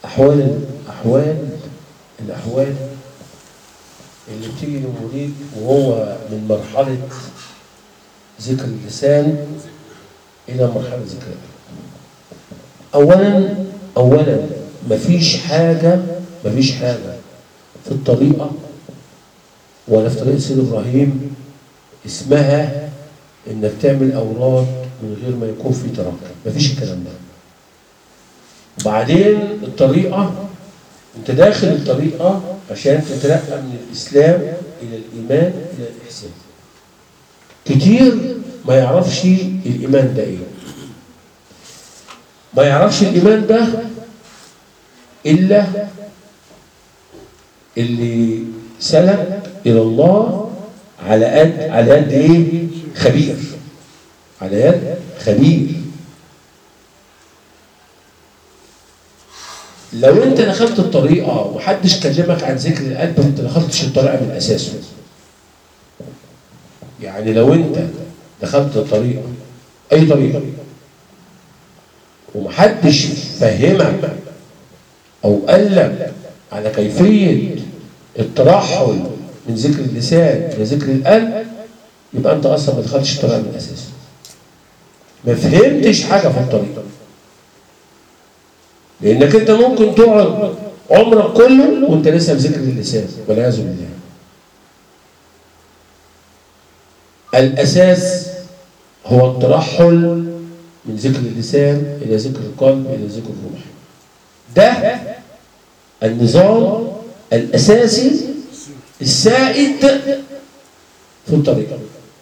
أحوال أحوال الأحوال اللي بتيجي للمريد وهو من مرحلة ذكر اللسان إلى مرحلة ذكر القلب. أولا أولا مفيش حاجة مفيش حاجة في الطريقة ولا في طريقة سيد إبراهيم اسمها إنك تعمل أوراد من غير ما يكون في ترقي مفيش الكلام ده وبعدين الطريقة أنت داخل الطريقة عشان تترقى من الإسلام إلى الإيمان إلى الإحسان كتير ما يعرفش الإيمان ده إيه ما يعرفش الإيمان ده إلا اللي سلك إلى الله على قد على قد إيه؟ خبير على يد خبير لو انت دخلت الطريقه وحدش كلمك عن ذكر القلب انت دخلتش الطريقه من اساسه يعني لو انت دخلت الطريقه اي طريقه ومحدش فهمك او قال لك على كيفيه الترحل من ذكر اللسان الى ذكر القلب يبقى انت اصلا ما دخلتش الطريقه من اساسه ما فهمتش حاجه في الطريقه لانك انت ممكن تقعد عمرك كله وانت لسه في ذكر اللسان والعياذ بالله الاساس هو الترحل من ذكر اللسان الى ذكر القلب الى ذكر الروح ده النظام الاساسي السائد في الطريقه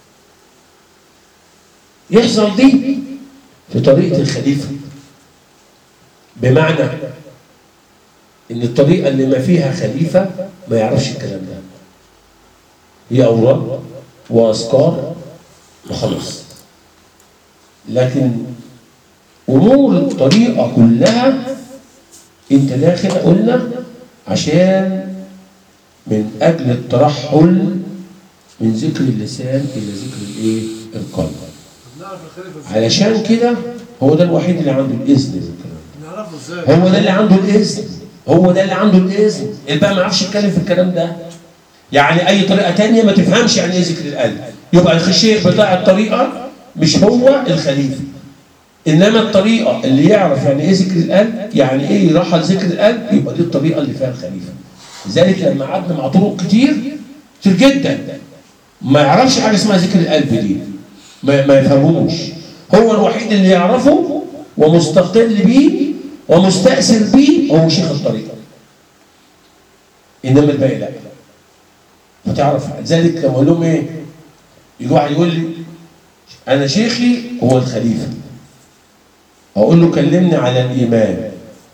يحصل دي في طريقه الخليفه بمعنى ان الطريقه اللي ما فيها خليفه ما يعرفش الكلام ده هي اوراد واذكار وخلاص لكن امور الطريقه كلها انت داخل قلنا عشان من اجل الترحل من ذكر اللسان الى ذكر الايه القلب نعرف الخليفه ازاي علشان كده هو ده الوحيد اللي عنده الاذن بالكلام نعرفه ازاي هو ده اللي عنده الاذن هو ده اللي عنده الاذن الباقي ما يعرفش يتكلم في الكلام ده يعني اي طريقه تانية ما تفهمش يعني ايه ذكر القلب يبقى الشيخ بتاع الطريقه مش هو الخليفه انما الطريقه اللي يعرف يعني ايه ذكر القلب يعني ايه يرحل ذكر القلب يبقى دي الطريقه اللي فيها الخليفه لذلك لما قعدنا مع طرق كتير كتير جدا ما يعرفش حاجه اسمها ذكر القلب دي ما, ما يفهموش هو الوحيد اللي يعرفه ومستقل بيه ومستأثر بيه هو شيخ الطريقة إنما الباقي لا فتعرف ذلك لما أقول لهم إيه يجي واحد يقول لي أنا شيخي هو الخليفة أقول له كلمني على الإيمان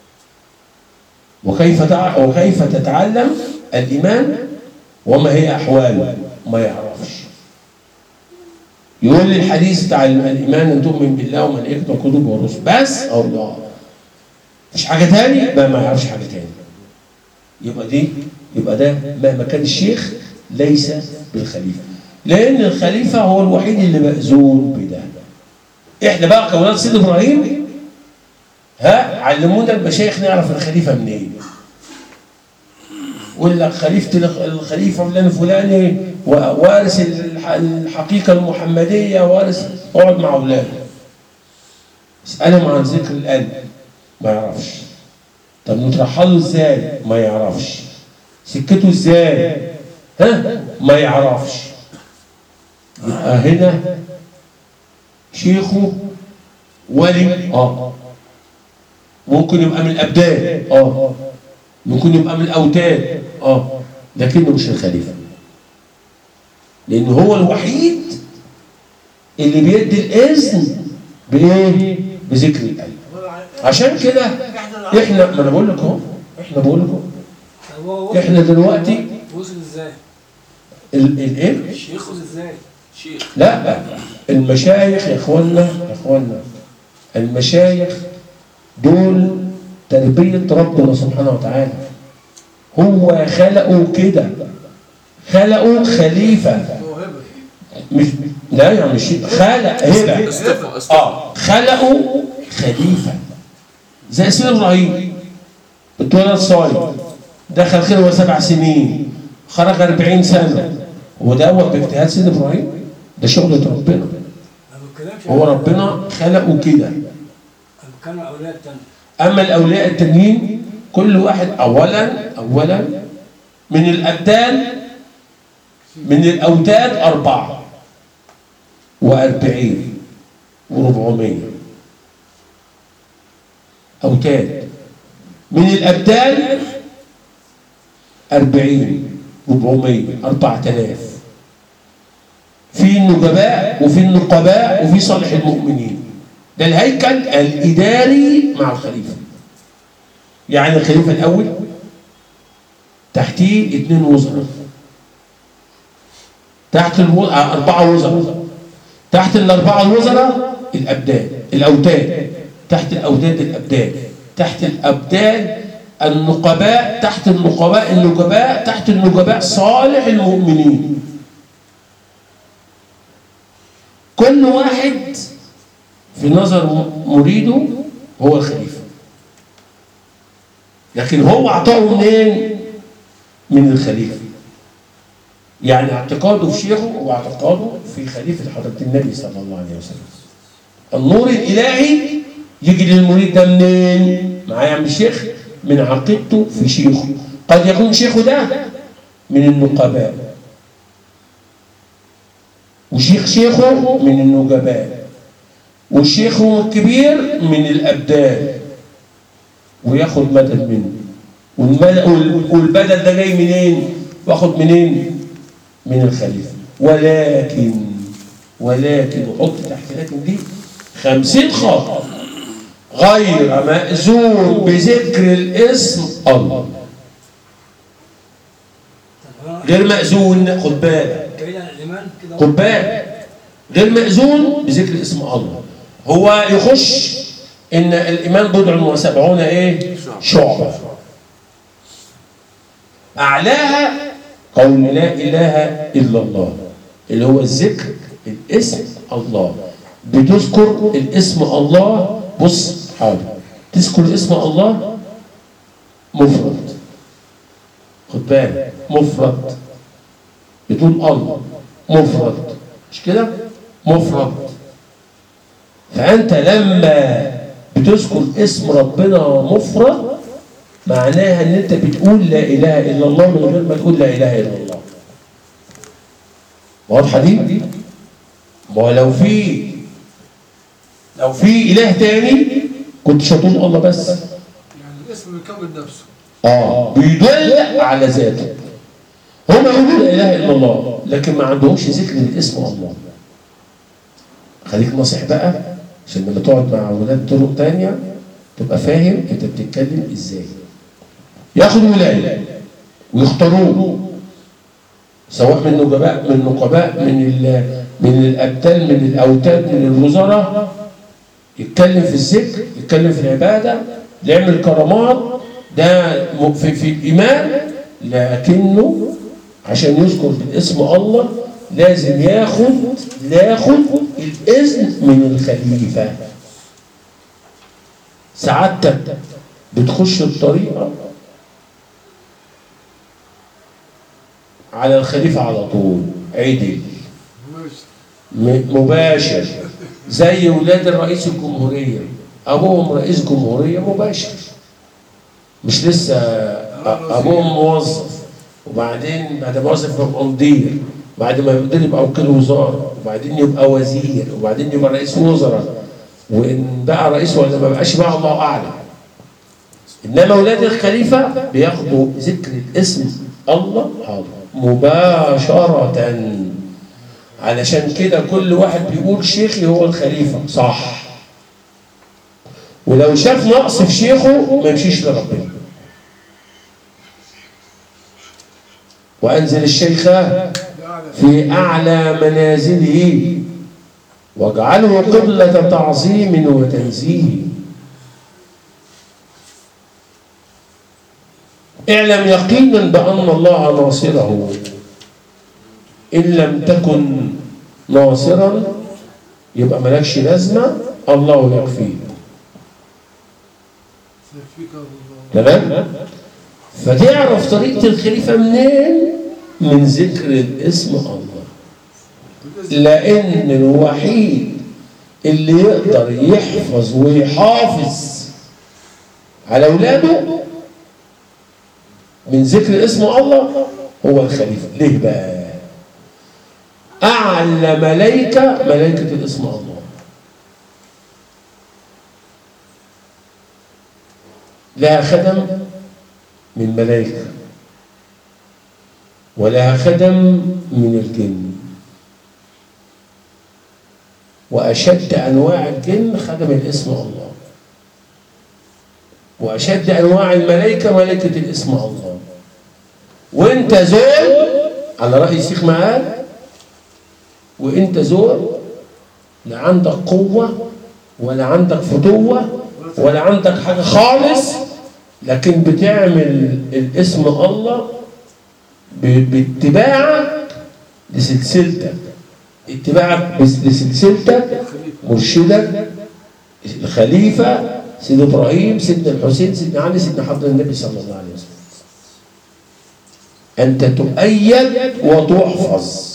وكيف تع... وكيف تتعلم الإيمان وما هي أحواله ما يعرفش يقول لي الحديث بتاع الإيمان أن تؤمن بالله وملائكته وكتبه ورسله بس أو الله مش حاجة تاني ما ما يعرفش حاجة تاني يبقى دي يبقى ده مهما كان الشيخ ليس بالخليفة لأن الخليفة هو الوحيد اللي مأذون بده إحنا بقى كأولاد سيد إبراهيم ها علمونا المشايخ نعرف الخليفة منين يقول لك خليفة الخليفة فلان الفلاني وارث الح- الحقيقة المحمدية وارث اقعد مع أولاده اسألهم عن ذكر القلب ما يعرفش طب نترحله ازاي ما يعرفش سكته ازاي ها ما يعرفش يبقى هنا شيخه ولي اه ممكن يبقى من الابدان اه ممكن يبقى من الاوتاد اه لكنه مش الخليفه لان هو الوحيد اللي بيدي الاذن بايه بذكر القلب عشان كده احنا ما انا بقول لك اهو احنا بقول لك هو اهو وصل احنا دلوقتي وصل ازاي؟ ال- الايه يخرج ازاي؟ شيخ لا المشايخ يا اخوانا يا اخوانا المشايخ دول تربية ربنا سبحانه وتعالى هو خلقه كده خلقه خليفة موهبه مش لا يا مش خلق هبة اصطفى اصطفى اه خلقه خليفة زي سيدنا ابراهيم اتولد صايم دخل خلوة سبع سنين خرج 40 سنة هو ده هو باجتهاد سيد إبراهيم ده شغلة ربنا ما بتكلمش هو ربنا خلقه كده انا بتكلم عن الاولاد التانية أما الأولياء التانيين كل واحد أولا أولا من الأبدان من الأوتاد أربعة وأربعين وربعمية أوتاد من الأبدان أربعين ربعمية أربعة آلاف في النجباء وفي النقباء وفي صالح المؤمنين ده الهيكل الإداري مع الخليفة يعني الخليفة الأول تحتيه اثنين وزراء تحت الو... آه، أربعة وزراء تحت الأربعة الوزراء الأبدان الأوتاد تحت الأوتاد الأبدان تحت الأبدان النقباء تحت النقباء النجباء تحت النجباء صالح المؤمنين كل واحد في نظر مريده هو الخليفة لكن هو اعطاه منين من الخليفة يعني اعتقاده في شيخه هو اعتقاده في خليفة حضرة النبي صلى الله عليه وسلم النور الإلهي يجي للمريد ده منين معايا يا عم الشيخ من عقيدته في شيخه قد يكون شيخه ده من النقباء وشيخ شيخه من النجباء والشيخ الكبير من الأبدان وياخد مدد منه والمدد والبدل ده جاي منين؟ واخد منين؟ من الخليفة ولكن ولكن وحط تحت لكن دي خمسين خط غير مأذون بذكر الاسم الله طب هو غير مأذون خد بالك بعيد عن الايمان كده خد بالك غير مأذون بذكر اسم الله هو يخش ان الايمان بضع وسبعون ايه شعبة اعلاها قول لا اله الا الله اللي هو الذكر الاسم الله بتذكر الاسم الله بص حاضر تذكر اسم الله مفرد خد بالك مفرد بتقول الله مفرد مش كده مفرد فأنت لما بتذكر اسم ربنا مفرد معناها ان انت بتقول لا اله الا الله من غير ما تقول لا اله الا الله واضحه دي ما هو لو في لو في اله تاني كنت مش هتقول الله بس يعني الاسم بيكمل نفسه اه بيدل على ذاته هم يقولون لا اله الا الله لكن ما عندهمش ذكر للاسم الله خليك ناصح بقى عشان لما تقعد مع اولاد طرق تانية تبقى فاهم انت بتتكلم ازاي ياخدوا ولايه ويختاروه سواء من نجباء من نقباء من ال- من الابدال من الاوتاد من الوزراء يتكلم في الذكر يتكلم في العباده يعمل كرامات ده م- في, في الايمان لكنه عشان يذكر بالاسم الله لازم ياخد ياخد الاذن من الخليفه سعادتك بتخش الطريقه على الخليفه على طول عدل ماشي م- مباشر زي ولاد الرئيس الجمهورية أبوهم رئيس جمهورية مباشر مش لسه أ- أبوهم موظف وبعدين بعد ما وظف يبقى مدير بعد ما يقدر يبقى وكيل وزارة وبعدين يبقى وزير وبعدين يبقى رئيس وزراء وإن بقى رئيس ولا ما بقاش بقى الله أعلم إنما ولاد الخليفة بياخدوا ذكر الاسم الله حاضر مباشرة علشان كده كل واحد بيقول شيخي هو الخليفة صح ولو شاف نقص في شيخه ما يمشيش لربنا وأنزل الشيخ يعني في أعلى منازله واجعله قبلة تعظيم وتنزيه اعلم يقينا بأن الله ناصره إن لم تكن ناصرا يبقى ملكش لازمة الله يكفيك سيكفيك الله تمام فتعرف طريقة الخليفة منين من ذكر الاسم الله لأن الوحيد اللي يقدر يحفظ ويحافظ على أولاده من ذكر اسم الله هو الخليفة ليه بقى أعلى ملائكة ملائكة الاسم الله لها خدم من ملائكة ولها خدم من الجن وأشد أنواع الجن خدم الاسم الله وأشد أنواع الملائكة ملائكة الاسم الله وانت زول على رأي الشيخ معاد وانت زول لا عندك قوة ولا عندك فتوة ولا عندك حاجة خالص لكن بتعمل الاسم الله ب- باتباعك لسلسلتك اتباعك بس- لسلسلتك مرشدك الخليفة سيدنا إبراهيم سيدنا الحسين سيدنا علي سيدنا حضر النبي صلى الله عليه وسلم أنت تؤيد وتحفظ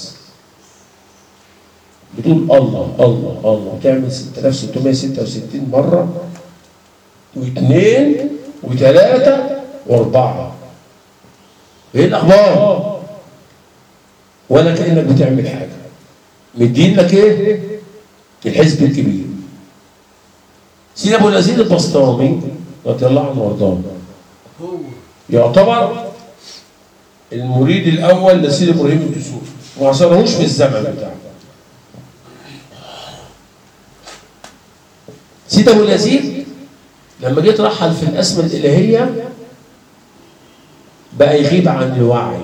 بتقول الله الله الله تعمل 6666 مرة واثنين وثلاثة وأربعة إيه الأخبار؟ ولا كأنك بتعمل حاجة مدين لك إيه؟ الحزب الكبير سيدنا أبو العزيز البسطامي رضي الله عنه وارضاه هو يعتبر المريد الأول لسيد إبراهيم الدسوقي ما عصرهوش في الزمن بتاعه سيد أبو اليزيد لما جه يترحل في الأسماء الإلهية بقى يغيب عن الوعي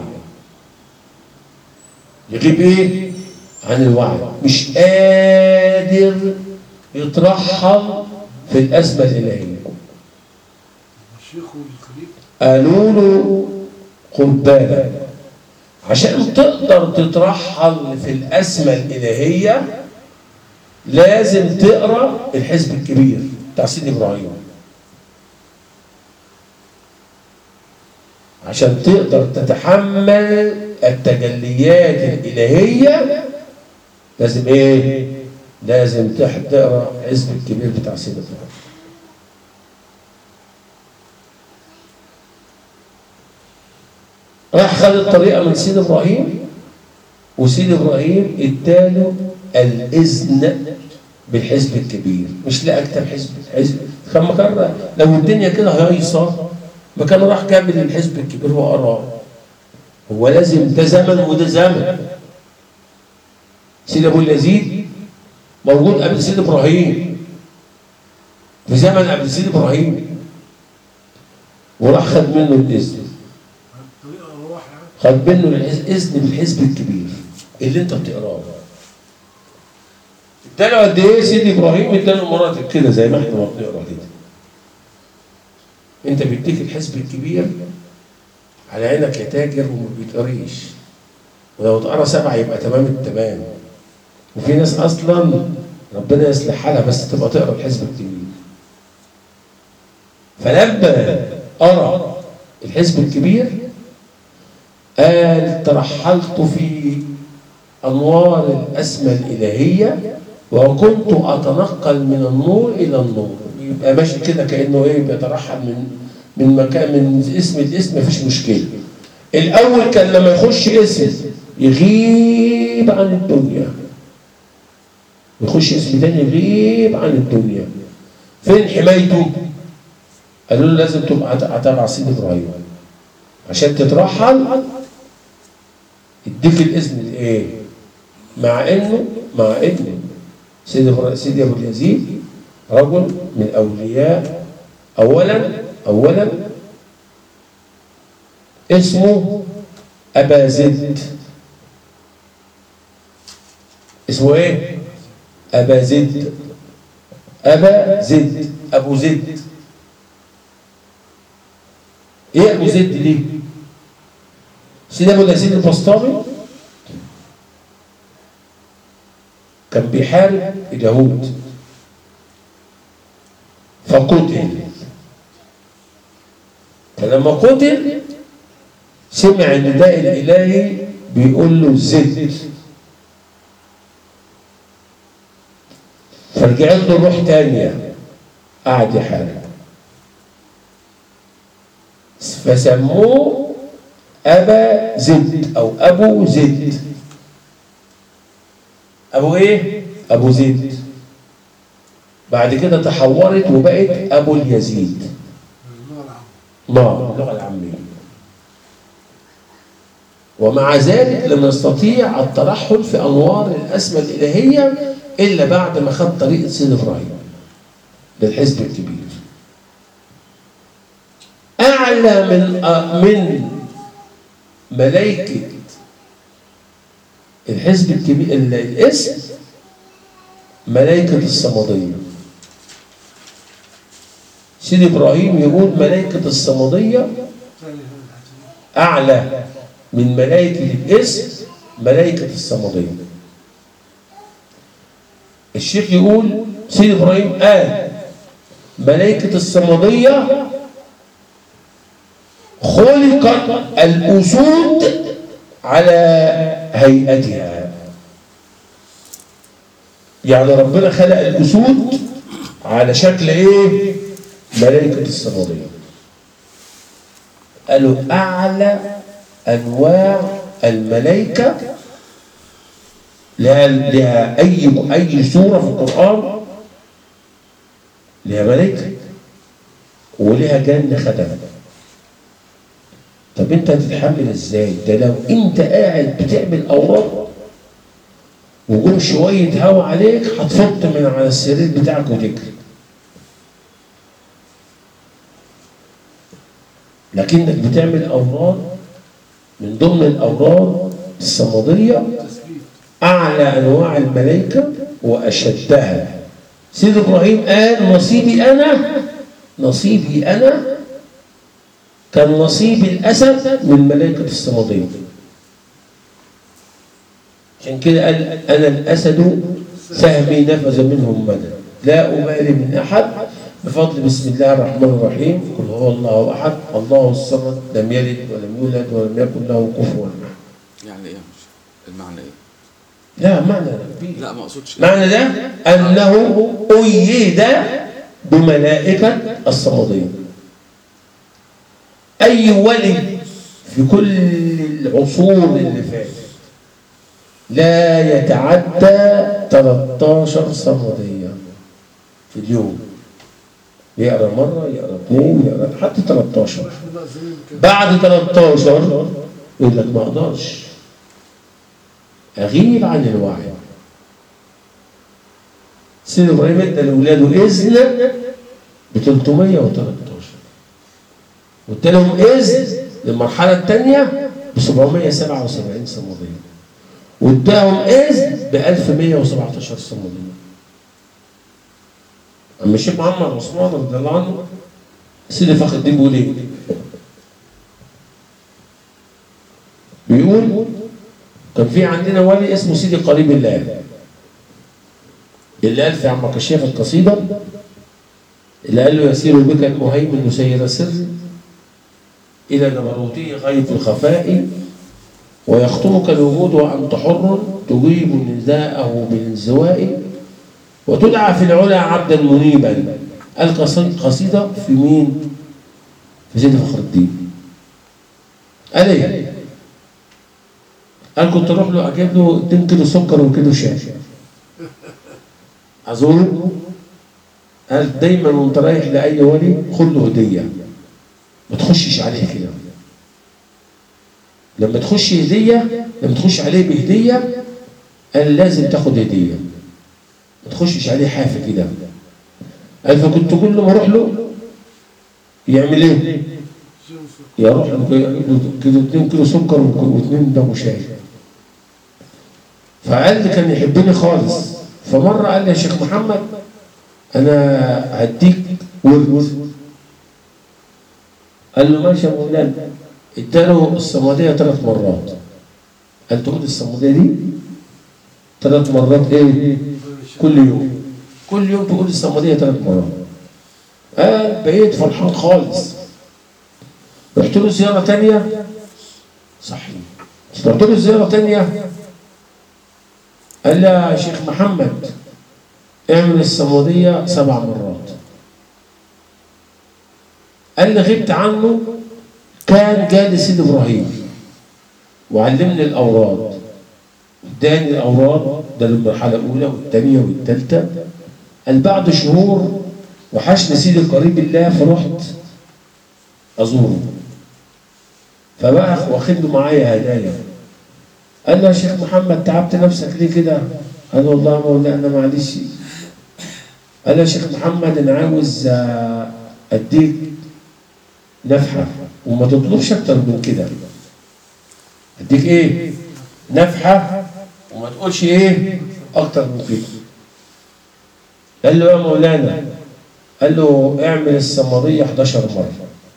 يغيب إيه؟ عن الوعي مش قادر يترحل في الأسماء الإلهية الشيخ والخليفة قالوا له خد بالك عشان تقدر تترحل في الأسماء الإلهية لازم تقرأ الحزب الكبير بتاع سيدي إبراهيم عشان تقدر تتحمل التجليات الإلهية لازم إيه؟ لازم تح- تقرأ الحزب الكبير بتاع سيدي إبراهيم راح خد الطريقة من سيد إبراهيم وسيد إبراهيم اداله الإذن بالحزب الكبير مش لا أكتب حزب حزب كما كان لو الدنيا كده هيصة ما كان راح جاب الحزب الكبير وقراه هو لازم ده زمن وده زمن سيد أبو اليزيد موجود قبل سيد إبراهيم في زمن قبل سيد إبراهيم وراح خد منه الإذن الطريقة أرواح يعني خد منه الاذن بالحزب الكبير اللي انت بتقراه اداله قد ايه سيدي ابراهيم اداله مراتب كده زي ما احنا ما بنقرا كده انت بيديك الحزب الكبير على عينك يا تاجر وما بيتقريش ولو تقرا سبعه يبقى تمام التمام وفي ناس اصلا ربنا يصلح حالها بس تبقى تقرا الحزب الكبير فلما قرا الحزب الكبير قال ترحلت في أنوار الأسمى الإلهية وكنت أتنقل من النور إلى النور يبقى ماشي كده كأنه إيه بيترحل من من مكان من اسم الاسم مفيش مشكلة الأول كان لما يخش اسم يغيب عن الدنيا يخش اسم تاني يغيب عن الدنيا فين حمايته؟ قالوا له لازم تبقى تبع سيد إبراهيم عشان تترحل يديك الاذن الايه مع انه مع انه سيدي إبرا- سيدي ابو اليزيد رجل من اولياء اولا اولا اسمه ابا زد اسمه ايه ابا زد ابا زد ابو زد ايه ابو زد ليه سيدي ابو اليزيد البسطامي كان بيحارب اليهود فقتل فلما قتل سمع النداء الإلهي بيقول له زد فرجعت له روح تانية قعد يحارب فسموه أبا زد أو أبو زد أبو إيه؟ أبو زد بعد كده تحورت وبقت أبو اليزيد اللغة العامة نعم اللغة العامية ومع ذلك لم يستطيع الترحل في أنوار الأسماء الإلهية إلا بعد ما خد طريقة سيد إبراهيم للحزب الكبير أعلى من آه، من ملائكة الحزب الكبير ال- الاسم ملائكة الصمدية سيد إبراهيم يقول ملائكة الصمدية ثاني هذا الحديث أعلى من ملائكة الاسم ملائكة الصمدية الشيخ يقول سيد إبراهيم قال ملائكة الصمدية خلقت الأسود على هيئتها يعني ربنا خلق الأسود على شكل إيه؟ ملائكة الصمدية قالوا أعلى أنواع الملائكة لها, لها أي أي سورة في القرآن لها ملائكة ولها جنة خدمة طب أنت هتتحمل إزاي؟ ده لو أنت قاعد بتعمل أوراق وجم شوية هوا عليك هتفط من على السرير بتاعك وتجري لكنك بتعمل أوراد من ضمن الأوراد الصمدية تثبيت أعلى أنواع الملائكة وأشدها سيد إبراهيم قال نصيبي أنا نصيبي أنا كان نصيب الأسد من ملائكة الصمدية عشان كده قال أنا الأسد سهمي نفذ منهم مدى لا أبالي من أحد بفضل بسم الله الرحمن الرحيم قل هو الله أحد الله الصمد لم يلد ولم يولد ولم يكن له كفوا أحد يعني ايه مش المعنى ايه؟ لا معنى كبير لا ما اقصدش معنى ده أنه أيد بملائكة الصمدية أي ولي في كل العصور اللي فاتت لا يتعدى 13 صمدية في اليوم يقرا مرة يقرا اثنين يقرا حتى 13 احنا بقى زمان كده بعد 13 يقول لك ما اقدرش اغيب عن الوعي سيد ابراهيم ادى لاولاده اذن ب 313 وادى لهم اذن للمرحله الثانيه ب 777 صموديه واداهم اذن ب 1117 صموديه اما الشيخ محمد عثمان رضي الله عنه سيدي فخر الدين بيقول ايه؟ بيقول كان في عندنا ولي اسمه سيدي قريب الله اللي قال في عم كشاف القصيدة اللي قال له يسير بك المهيمن يسير سري إلى جبروتي غيب الخفاء ويخطرك الوجود وأنت حر تجيب نداءه بالانزواء وتدعى في العلا عبدا منيبا القصيدة قصيدة في مين؟ في سيدي فخر الدين قال ايه؟ قال كنت اروح له اجيب له 2 كيلو سكر وكيلو شاي ازوره قال دايما وانت رايح لاي ولي خد له هديه ما تخشش عليه كده لما تخش هديه لما تخش عليه بهديه قال لازم تاخد هديه ما تخشش عليه حافه كده قال فكنت كل ما اروح له يعمل ايه؟ يروح له كيلو 2 كيلو سكر واثنين دم شاي فقال لي كان يحبني خالص فمره قال لي يا شيخ محمد انا هديك ورد قال له ماشي يا مولانا اداله الصموديه ثلاث مرات قال تقول الصموديه دي ثلاث مرات ايه؟ كل يوم كل يوم تقول الصموديه ثلاث مرات قال بقيت فرحان خالص رحت له زياره ثانيه صحيح رحت له زياره ثانيه قال لي يا شيخ محمد اعمل الصموديه سبع مرات قال لي غبت عنه كان جالي سيد ابراهيم وعلمني الاوراد اداني الاوراد ده المرحله الاولى والثانيه والثالثه قال بعد شهور وحشني سيدي قريب الله فرحت ازوره فبقى واخد له معايا هدايا قال له يا شيخ محمد تعبت نفسك ليه كده؟ قال له والله يا مولانا معلش قال له يا شيخ محمد انا عاوز آه، اديك نفحه وما تطلبش اكتر من كده اديك ايه؟ نفحه وما تقولش ايه؟ اكتر من كده قال له يا مولانا قال له اعمل السمريه 11 مره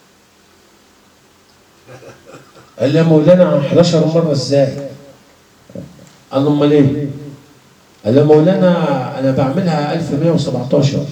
قال له يا مولانا 11 مره ازاي؟ قال له امال ايه؟ قال له يا مولانا انا بعملها 1117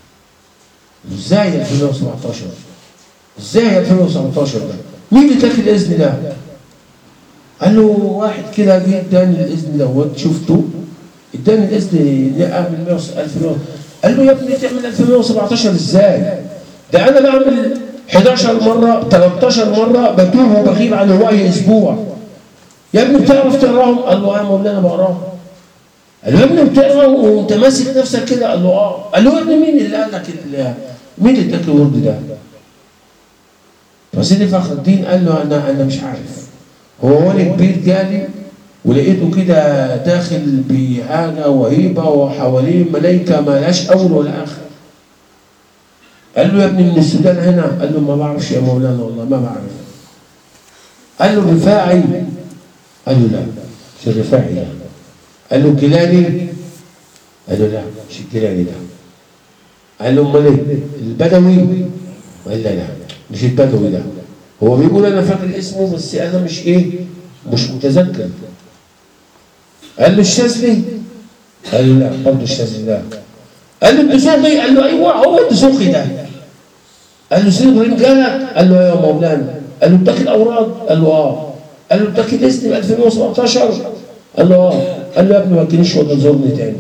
ازاي 1117 ازاي 2017 ده مين اللي اداك الاذن ده قال له واحد كده جه اداني الاذن دوت شفته اداني الاذن اعمل 100 1100 قال له يا ابني تعمل 1117 ازاي ده انا بعمل 11 مره 13 مره بتوه وبغيب عن الوعي اسبوع يا ابني بتعرف تقراهم قال له اه يا مولانا بقراهم قال له يا ابني بتقرا وانت ماسك نفسك كده قال له اه قال له يا ابني مين اللي قال لك ال- مين اللي اداك الورد ده فسيدي فخر الدين قال له انا انا مش عارف هو ولي كبير جالي ولقيته كده داخل بحاجه وهيبه وحواليه ملائكه ما لهاش اول ولا اخر قال له يا ابني من السودان هنا قال له ما بعرفش يا مولانا والله ما بعرف قال له الرفاعي قال له لا مش الرفاعي ده قال له كيلاني قال له لا مش الكيلاني ده قال له امال ايه البدوي قال لا لا مش البدوي ده هو بيقول انا فاكر اسمه بس انا مش ايه مش متذكر قال له الشاذلي قال له لا برضه الشاذلي لا قال له الدسوقي قال له ايوه هو الدسوقي ده قال له سيد ابراهيم جالك قال له يا مولانا قال له اداك الاوراد قال له اه قال له اداك الاذن ب 2017 قال له اه قال له يا ابني ما تجينيش ولا تزورني تاني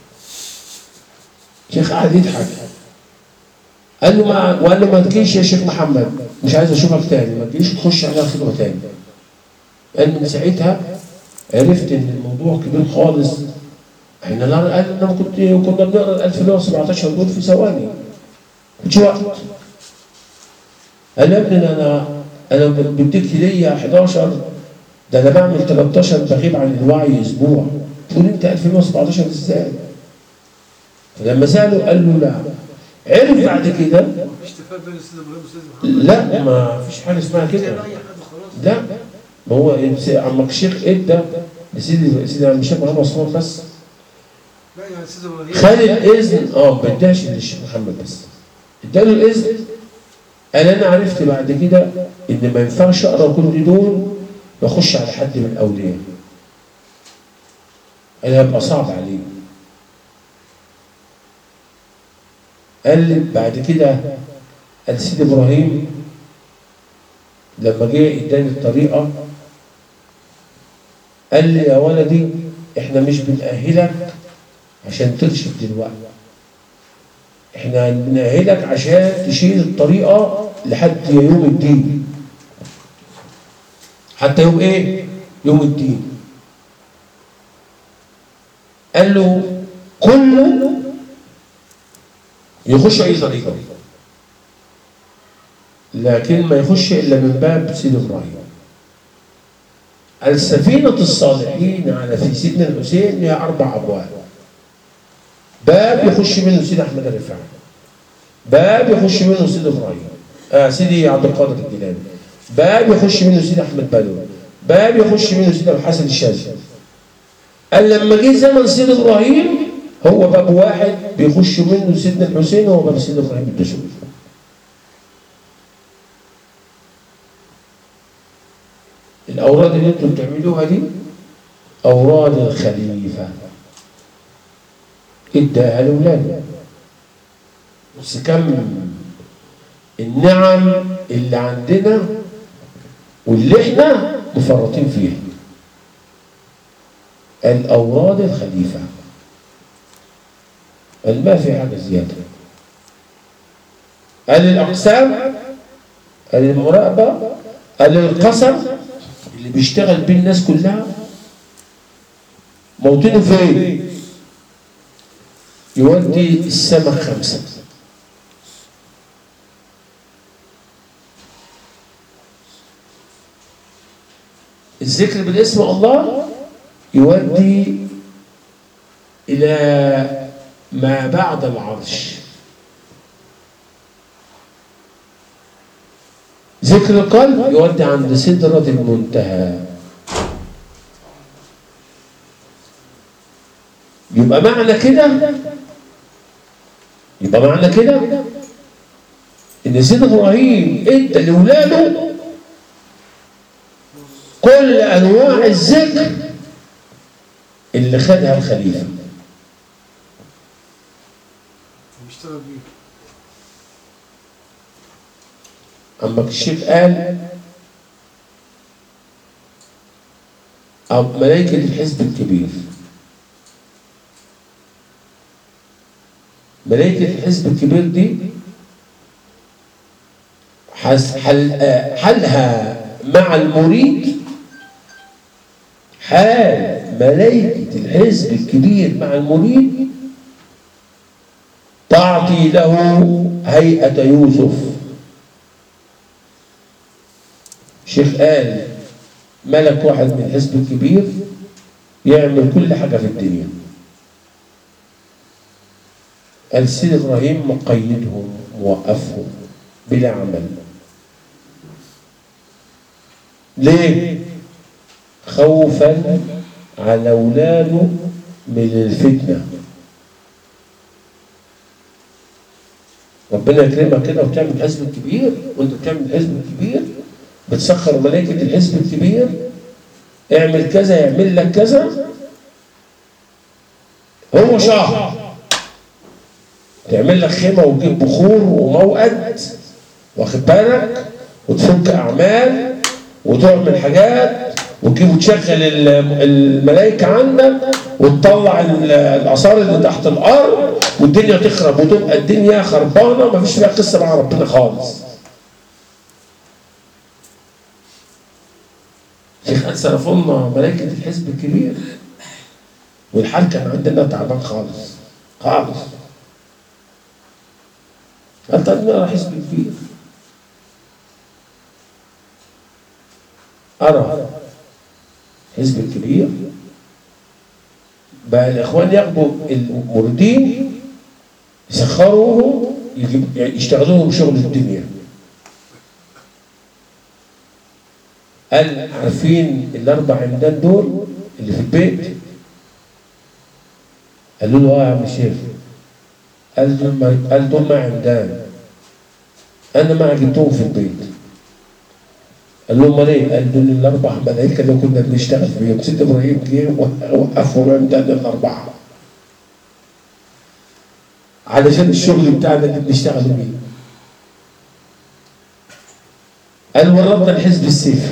شيخ قعد يضحك قال له ما وقال له ما تجيش يا شيخ محمد مش عايز اشوفك تاني ما تجيش تخش على خبره تاني قال من ساعتها عرفت ان الموضوع كبير خالص احنا لا قال انا كنت كنا بنقرا ال 1117 دول في ثواني مش وقت قال يا ابني ده انا انا بديك ليا 11 ده انا بعمل 13 بغيب عن الوعي اسبوع تقول انت 2017 ازاي؟ فلما ساله قال له لا عرف بعد كده اشتفاء بين السيد ابراهيم والسيد محمد لا ما فيش حاجه اسمها كده اي حد خلاص لا ما هو عمك الشيخ ادى لسيدي سيدي عم الشيخ محمد عثمان بس لا يعني السيد ابراهيم خد الاذن اه ما اداش للشيخ محمد بس اداله الاذن قال انا عرفت بعد كده ان ما ينفعش اقرا كل دول واخش على حد من الاولياء قال هيبقى صعب عليه قال لي بعد كده قال سيدي ابراهيم لما جه اداني الطريقه قال لي يا ولدي احنا مش بنأهلك عشان ترشد دلوقتي احنا بنأهلك عشان تشيل الطريقه لحد يوم الدين حتى يوم ايه؟ يوم الدين قال له كله يخش اي طريقه لكن ما يخش الا من باب سيد ابراهيم السفينة الصالحين على في سيدنا الحسين لها أربع أبواب باب يخش منه سيد أحمد الرفاعي باب يخش منه سيد إبراهيم آه سيدي عبد القادر الجيلاني باب يخش منه سيد أحمد بدوي باب يخش منه سيد أبو الحسن الشاذلي قال لما جه زمن سيد إبراهيم هو باب واحد بيخش منه سيدنا الحسين وهو باب سيد إبراهيم الدسوقي الأوراد اللي انتم بتعملوها دي أوراد الخليفة اداها لأولاده بس كم النعم اللي عندنا واللي احنا مفرطين فيها الأوراد الخليفة قال ما في حاجة زيادة قال الأقسام قال المراقبة قال القسم اللي بيشتغل بيه الناس كلها موطنه فين؟ يودي السمك خمسة الذكر بالاسم الله يودي إلى ما بعد العرش ذكر القلب يودي عند سدرة المنتهى يبقى معنى كده يبقى معنى كده ان سيدنا ابراهيم ادى لاولاده كل انواع الذكر اللي خدها الخليفه بيشتغل بيه اما الشيخ قال أو ملائكة الحزب الكبير ملائكة الحزب الكبير دي حس- حل آه، حلها مع المريد حال ملائكة الحزب الكبير مع المريد تعطي له هيئة يوسف شيخ قال ملك واحد من الحزب الكبير يعمل كل حاجة في الدنيا قال سيد إبراهيم مقيدهم موقفهم بلا عمل ليه؟ خوفا على أولاده من الفتنة ربنا يكرمك كده وتعمل حزب كبير وانت بتعمل حزب كبير بتسخر ملائكة الحزب الكبير اعمل كذا يعمل لك كذا هو شهر تعمل لك خيمة وتجيب بخور وموقد واخد بالك وتفك أعمال وتعمل حاجات وتجيب وتشغل ال- الملائكة عندك وتطلع ال- الآثار اللي تحت الأرض والدنيا تخرب وتبقى الدنيا خربانة مفيش فيها قصة مع ربنا خالص شيخ قال صرفونا ملائكة الحزب الكبير والحال كان عندنا تعبان خالص خالص قال طيب نرى حزب كبير أرى حزب الكبير بقى الإخوان ياخدوا المردين يسخروهم يجيب يعني يشتغلوا لهم شغل الدنيا قال عارفين الأربع عمدان دول اللي في البيت قالوا له اه يا عم الشيخ قال دول ما قال دول ما عمدان انا ما جبتهم في البيت قال لهم امال ايه؟ قال دول الاربع ملائكه اللي كنا بنشتغل فيهم سيد ابراهيم جه وقفوا عمدان الاربعه علشان الشغل بتاعنا اللي بنشتغل بيه قال ورطنا الحزب السيفي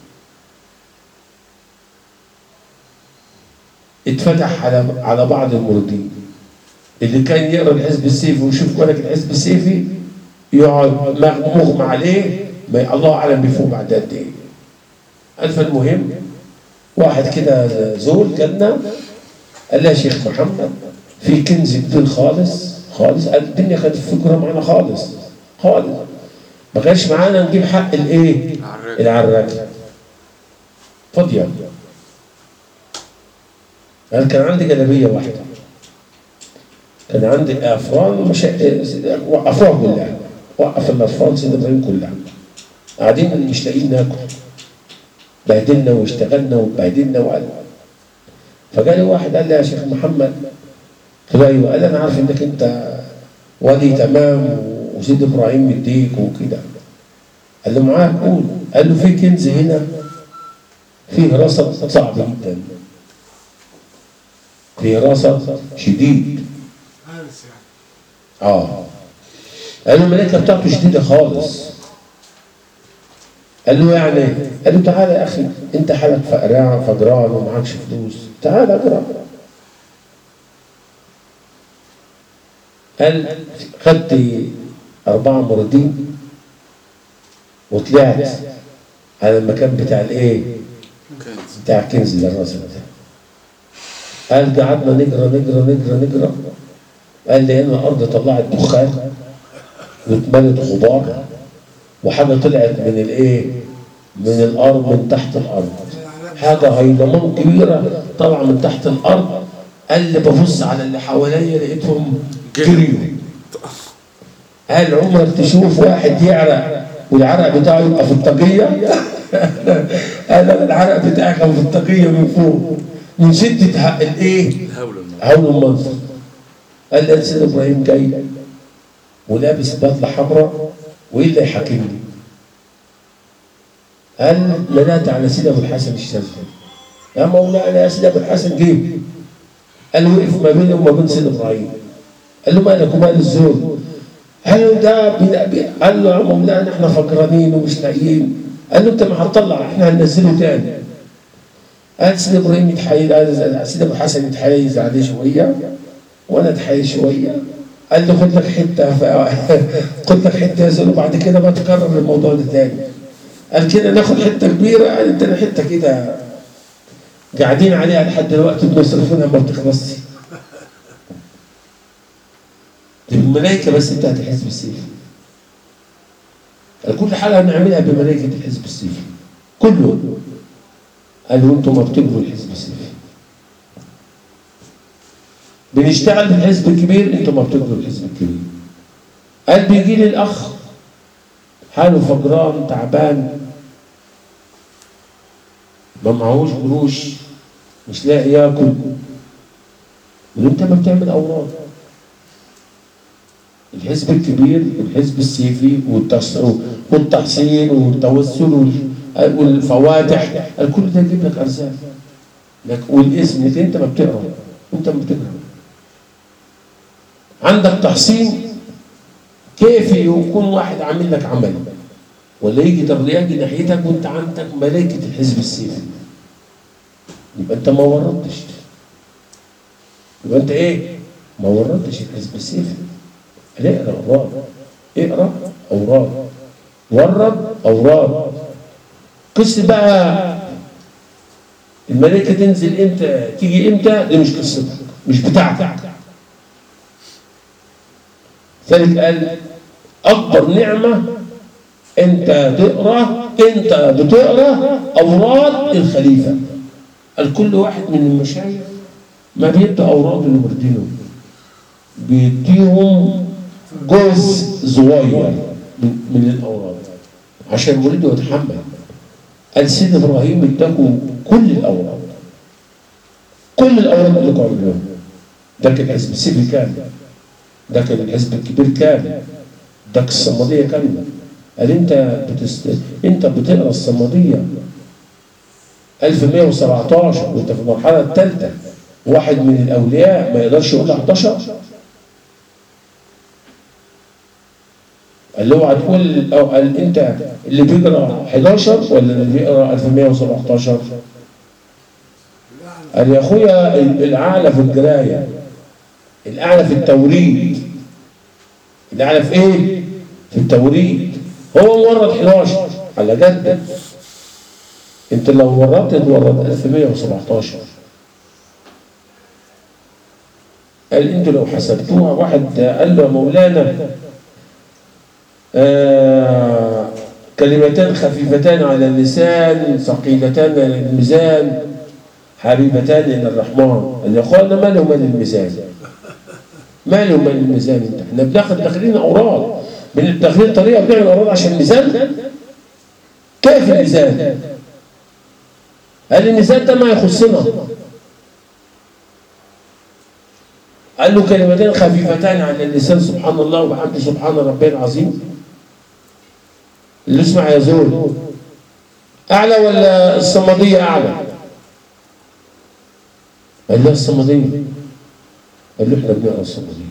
اتفتح على على بعض المردين اللي كان يقرا الحزب السيفي ويشوف ملك الحزب السيفي يقعد مغ- مغمى عليه ما الله اعلم بيفوق بعد قد ايه قال فالمهم واحد كده زول جالنا قال لي يا شيخ محمد في كنز كبير خالص خالص قال الدنيا كانت فكره معانا خالص خالص ما كانش معانا نجيب حق الايه؟ العراق العراك فاضيه انا كان عندي جلابيه واحده كان عندي افران مش وقفوها كلها وقف الافران سيدنا ابراهيم كلها قاعدين مش لاقيين ناكل بهدلنا واشتغلنا وبهدلنا وقال فجالي واحد قال لي يا شيخ محمد قلت له ايوه قال لي انا عارف انك انت ولي تمام وسيد ابراهيم مديك وكده قال له معاك قول قال له في كنز هنا فيه رصد صعب جدا فيه رصد شديد هارس يعني اه قال له الملائكه بتاعته شديده خالص قال له يعني إيه؟ قال له تعالى يا اخي انت حالك فقران فقران ومعكش فلوس تعالى اقرا قال خدت أربعة موردين وطلعت على المكان بتاع الإيه؟ كنز بتاع كنز اللي الراس ده قال قعدنا نجرى نجرى نجرى نجرى قال لي هنا الأرض طلعت دخان واتملت غبار وحاجة طلعت من الإيه؟ من الأرض من تحت الأرض حاجة هيلمان كبيرة طالعة من تحت الأرض قال لي ببص على اللي حواليا لقيتهم جريوا قال عمرك تشوف واحد يعرق والعرق بتاعه يبقى في الطاقية قال أنا العرق بتاعي كان في الطاقية من فوق من شدة ه- الإيه؟ هول الموت هول المنظر قال لي سيد إبراهيم جاي ولابس بدلة حمراء وإيه اللي يحاكمني؟ قال نادت على سيدي أبو الحسن الشاذلي يا مولانا يا سيدي أبو الحسن جه قال له وقف ما بيني وما بين سيدي إبراهيم قال له مالك ومال الزول قال له ده بي- بي- قال له يا مولانا احنا فقرانين ومش لاقيين قال له انت ما هتطلع احنا هننزله تاني قال سيدي ابراهيم يتحايل قال سيدي ابو حسن يتحايز عليه شويه وانا اتحايل شويه قال له خد لك حته ف- خد لك حته يا زول وبعد كده ما تكرر الموضوع ده تاني قال كده ناخد حته كبيره قال انت حته كده قاعدين عليها لحد دلوقتي بنصرفونها ما بتخلصش دي الملائكه بس بتاعت الحزب السيفي قال كل حاجه هنعملها بملائكه الحزب السيفي كله قالوا انتم ما بتبنوا الحزب السيفي بنشتغل في الحزب الكبير انتم ما بتبنوا الحزب الكبير قال بيجي لي الاخ حاله فجران تعبان ما معهوش قروش مش لاقي ياكل يقول انت ما بتعمل اوراق الحزب الكبير والحزب السيفي والتص- والتحصين والتوسل وال- والفواتح الكل ده يجيب لك ارزاق لك والاسم لكن انت ما بتقرا انت ما بتقرا عندك تحصين كيف يكون واحد عامل لك عمل ولا يجي ترياجي ناحيتك وانت عندك ملائكه الحزب السيفي يبقى انت ما وردتش يبقى انت ايه ما وردتش الحزب السيفي اقرا اوراق اقرا اوراق ورد اوراق قصه بقى الملائكه تنزل امتى تيجي امتى دي مش قصتك مش بتاعتك ذلك قال اكبر نعمه انت تقرا انت بتقرا اوراد الخليفه قال كل واحد من المشايخ ما بيدي اوراد لمردينه بيديهم جزء صغير من, من الاوراد عشان مريده يتحمل قال سيد ابراهيم اداكم كل الاوراد كل الاوراد اللي كانوا عملوها ده كان الحزب السيفي كامل ده كان الحزب الكبير كامل ده كان الصمديه كامله قال انت بتست... انت بتقرا الصمديه 1117 وانت في المرحله الثالثه واحد من الاولياء ما يقدرش يقول 11 قال له اوعى تقول او قال انت اللي بيقرا 11 ولا اللي بيقرا 1117 قال يا اخويا الاعلى في القرايه الاعلى في التوريد الاعلى في ايه؟ في التوريد هو مورد 11 على جد انت لو وردت تورد 1117 قال انتوا لو حسبتوها واحد قال له يا مولانا آه كلمتان خفيفتان على اللسان ثقيلتان على الميزان حبيبتان الى الرحمن قال يا اخوانا ماله ومال الميزان ماله ومال الميزان انت احنا بناخد داخلين اوراد من داخلين طريقه بنعمل اوراد عشان الميزان كيف الميزان؟ قال الميزان ده ما يخصنا قال له كلمتين خفيفتان على اللسان سبحان الله وبحمده سبحان ربي العظيم اللي اسمع يا زول اعلى ولا الصمديه اعلى قال له الصمديه قال له احنا بنقرا الصمديه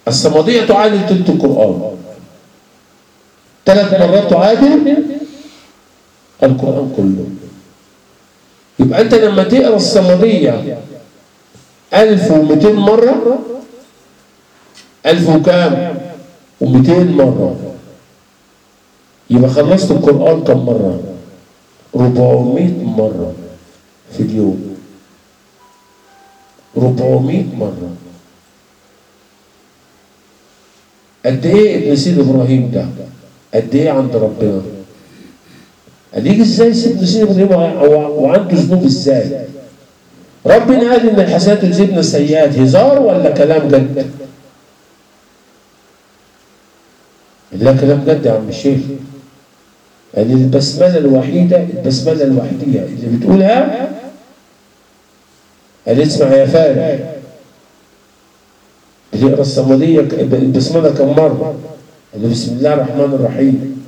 الصمدية تعادل تلت القرآن ثلاث مرات تعادل القرآن كله يبقى أنت لما تقرأ الصمدية 1200 مرة 1000 وكام؟ و200 مرة يبقى خلصت القرآن كم مرة؟ 400 مرة في اليوم 400 مرة قد ايه ابن سيد ابراهيم ده؟ قد ايه عند ربنا؟ قال يجي ازاي سيدنا سيد ابراهيم وع- وعنده ذنوب ازاي؟ ربنا قال ان الحسنات يذهبن السيئات هزار ولا كلام جد؟ لا كلام جد يا عم الشيخ يعني البسملة الوحيدة البسملة الوحيدة اللي بتقولها قال اسمع يا فارغ بتقرا الصمدية ك- البسملة كم مرة؟ قال له بسم الله الرحمن الرحيم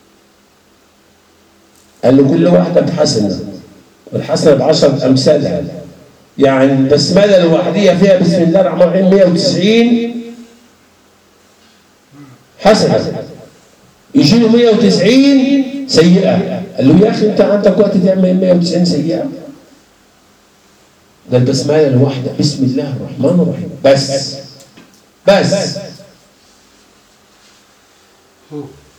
قال له كل واحدة بحسنة والحسنة بعشرة أمثالها يعني البسملة الوحيدة فيها بسم الله الرحمن الرحيم 190 حسنة يشيلوا 190 سيئة قال له يا أخي أنت عندك وقت تعمل 190 سيئة ده البسملة الواحدة بسم الله الرحمن الرحيم بس بس هو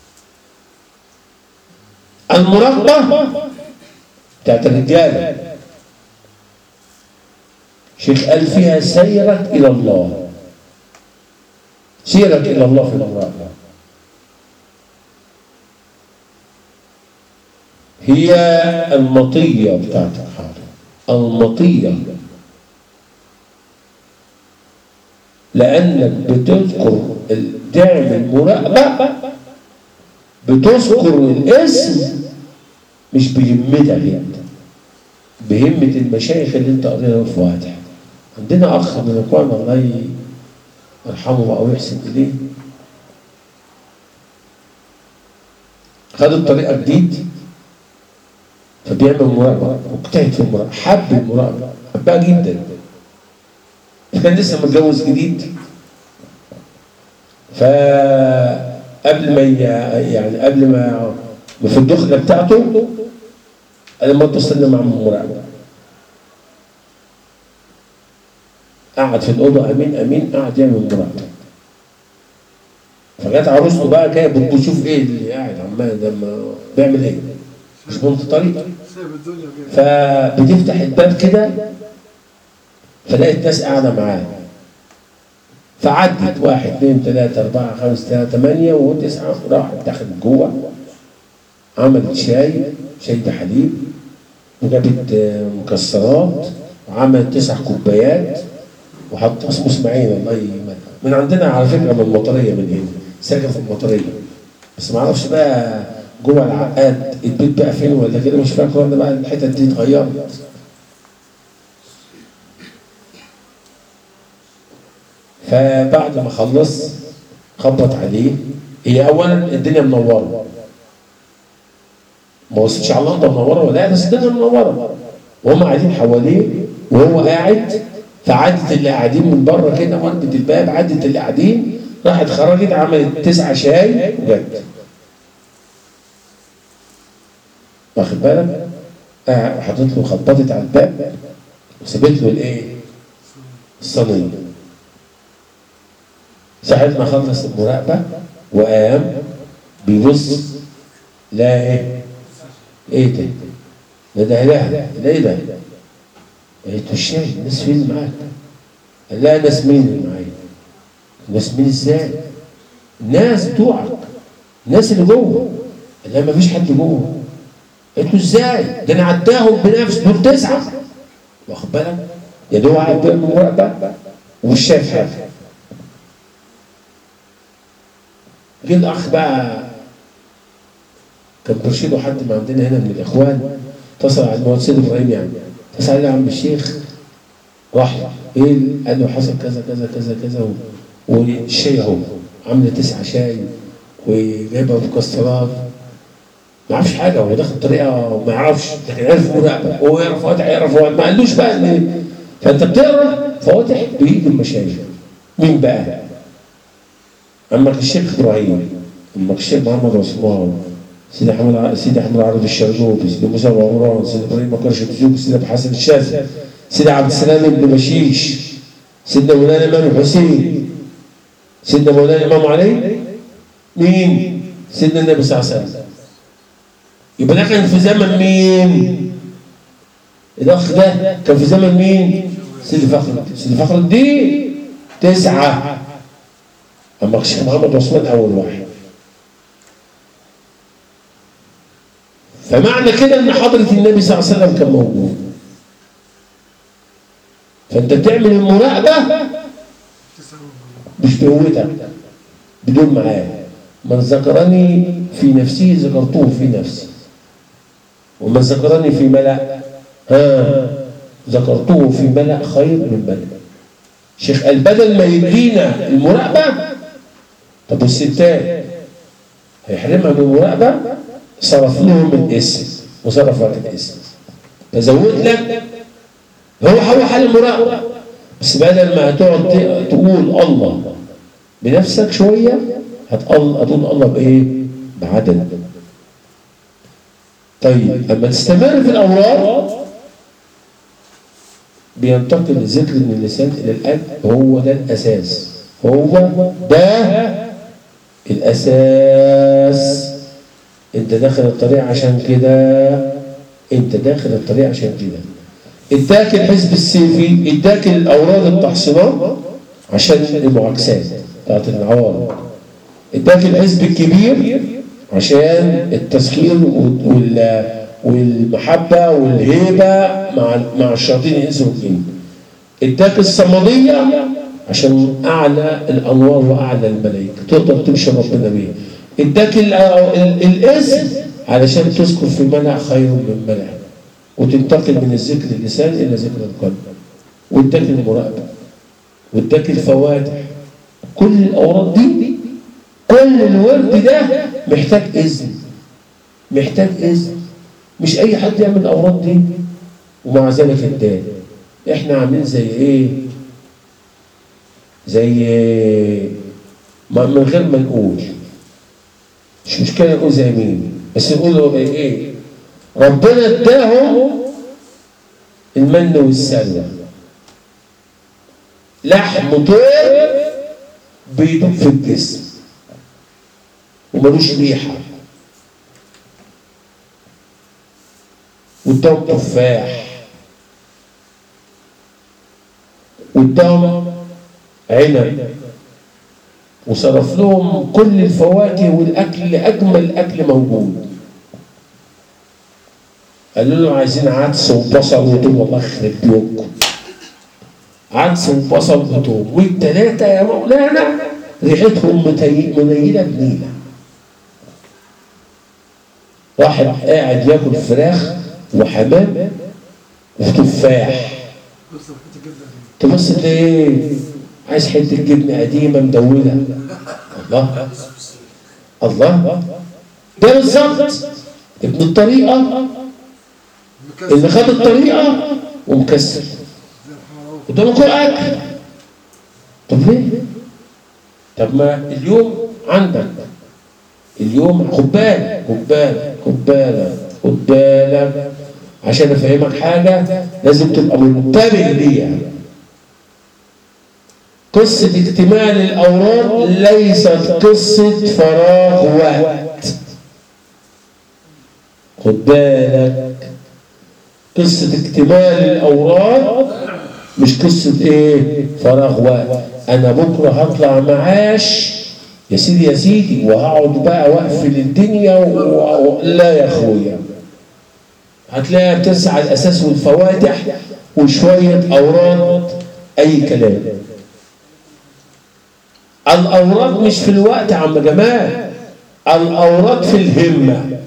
المراقبة بتاعت الرجالة شيخ قال فيها سيرك إلى الله سيرك إلى الله في المراقبة هي المطية بتاعت الحاضر المطية لأنك بتذكر ال- تعمل مراقبة بتذكر الاسم مش بهمتك انت بهمة المشايخ اللي انت قرينا في وادح عندنا اخ من اخواننا الله يرحمه بقى ويحسن اليه خد الطريقة جديد فبيعمل مراقبة مجتهد في المراقبة حب المراقبة حبها جدا كان لسه متجوز جديد فقبل ما ي- يعني قبل ما ما في الدخلة بتاعته قال ما تصلي مع المراقبة قعد في الأوضة أمين أمين قعد يعمل مراقبة فجت عروسته بقى جايه بتشوف ايه اللي قاعد عمال ده ما- بيعمل ايه؟ مش بنت طريق سايب الدنيا وجاي فبتفتح الباب كده فلقيت ناس قاعدة معاه فعدت واحد اثنين ثلاثة أربعة خمسة ثلاثة ثمانية وتسعة راحت دخلت جوه عملت شاي شاي بحليب وجابت آه، مكسرات وعملت تسع كوبايات وحط اسمه اسماعيل الله يمنع من عندنا على فكرة من المطرية من هنا ساكن في المطرية بس ما اعرفش بقى جوه العقاد البيت بقى فين ولا كده مش فاكر ولا بقى الحتت دي اتغيرت فبعد ما خلص خبط عليه هي اولا الدنيا منوره ما وصلش على اللمبه منوره ولا لا بس الدنيا منوره وهم قاعدين حواليه وهو قاعد فعدت اللي قاعدين من بره كده وردة الباب عدت اللي قاعدين راحت خرجت عملت تسعة شاي وجت واخد بالك؟ آه، حطيت له خبطت على الباب وسابت له الايه؟ الصينيه ساعة ما خلص المراقبة وقام بيبص لا ايه؟ ايه ده؟ ده ده اله ده ايه ده؟ قلت له الشاي الناس فين اللي معاك؟ قال لا ناس مين اللي معايا؟ ناس مين ازاي؟ الناس بتوعك الناس اللي جوه قال لا مفيش حد جوه قلت له ازاي؟ ده انا عداهم بنفس دول تسعه واخد بالك؟ يعني هو قاعد بيعمل مراقبه ومش شايف حاجه جه الاخ بقى كان برشيده حد من عندنا هنا من الاخوان اتصل على المهندس سيد ابراهيم يعني اتصل عليه يا عم الشيخ راح ايه ال- قال له حصل كذا كذا كذا كذا و- والشاي اهو عامله تسعه شاي وجايبه مكسرات ما يعرفش حاجه هو داخل طريقه ما يعرفش لكن عرف مراقبه هو يعرف فواتح يعرف فواتح ما قالوش بقى ان فانت بتقرا فواتح بايد المشايخ مين بقى؟ عمك الشيخ ابراهيم عمك الشيخ محمد عثمان سيدي احمد ع- سيدي احمد عرض الشرنوبي سيدي موسى أبو عمران سيدي ابراهيم مكرش الدسوق سيدي ابو حسن الشاذلي سيدي عبد السلام بن بشيش سيدنا مولانا الامام الحسين سيدنا مولانا الامام علي مين؟ سيدنا النبي صلى الله عليه وسلم يبقى ده كان في زمن مين؟ الاخ ده كان في زمن مين؟ سيدي فخر الدين سيدي فخر الدين تسعه اما الشيخ محمد عثمان اول واحد فمعنى كده ان حضره النبي صلى الله عليه وسلم كان موجود فانت بتعمل المراقبه مش بقوتك بدون معاه من ذكرني في نفسه ذكرته في نفسي ومن ذكرني في ملأ ها ذكرته في ملأ خير من ملأ شيخ قال بدل ما يدينا المراقبة طب والستات هيحرمها من المراقبة صرف لهم الاسم وصرف لك الاسم فزود لك هو هو حل المراقبة بس بدل ما هتقعد ت- تقول الله بنفسك شوية هتقول هتقول الله بإيه؟ بعدد طيب أما تستمر في الأوراد بينتقل الذكر من اللسان إلى القلب هو ده الأساس هو ده الأساس أنت داخل الطريق عشان كده أنت داخل الطريق عشان كده اداك الحزب السيفي اداك الاوراد التحصينات عشان المعاكسات بتاعت العوارض اداك الحزب الكبير عشان التسخير وال والمحبه والهيبه مع مع الشياطين الانس والجن اداك الصمديه عشان اعلى الانوار واعلى الملائكه تقدر تمشي ربنا بيها اداك ال- ال- الاسم علشان تذكر في ملأ خير من ملأ وتنتقل من الذكر اللسان الى ذكر القلب واداك المراقبه واداك الفواتح كل الاوراد دي كل الورد ده محتاج اذن محتاج اذن مش اي حد يعمل الاوراد دي ومع ذلك اداه احنا عاملين زي ايه زي ما- من غير ما نقول مش مشكله نقول زي مين بس نقول ايه ربنا اداهم المن والسلوى لحم طير بيدوب في الجسم وملوش ريحه واداهم تفاح واداهم عنب وصرف لهم كل الفواكه والاكل اجمل اكل موجود قالوا له عايزين عدس وبصل وتوم والله يخرب بيوتكم عدس وبصل وتوم والتلاتة يا مولانا ريحتهم متي- منيلة بنيلة واحد قاعد ياكل فراخ وحمام وتفاح بص حته جبنه دي تبص تلاقي عايز حته جبنه قديمه مدوله الله الله ده بالظبط ابن الطريقه اللي مكسر خد الطريقه ومكسر زي الحمراء قدامه كل اكل طب ليه؟ طب ما اليوم عندك اليوم خد بالك خد بالك خد بالك خد بالك عشان افهمك حاجه لازم تبقى منتبه ليها قصة اكتمال الأوراد ليست قصة فراغ وقت خد بالك قصة اكتمال الأوراد مش قصة إيه فراغ وقت أنا بكرة هطلع معاش يا سيدي يا سيدي وهقعد بقى واقفل الدنيا و... و... لا يا أخويا هتلاقيها بتسعى الأساس والفواتح وشوية أوراد أي كلام الأوراد مش في الوقت يا عم جمال الأوراد في الهمة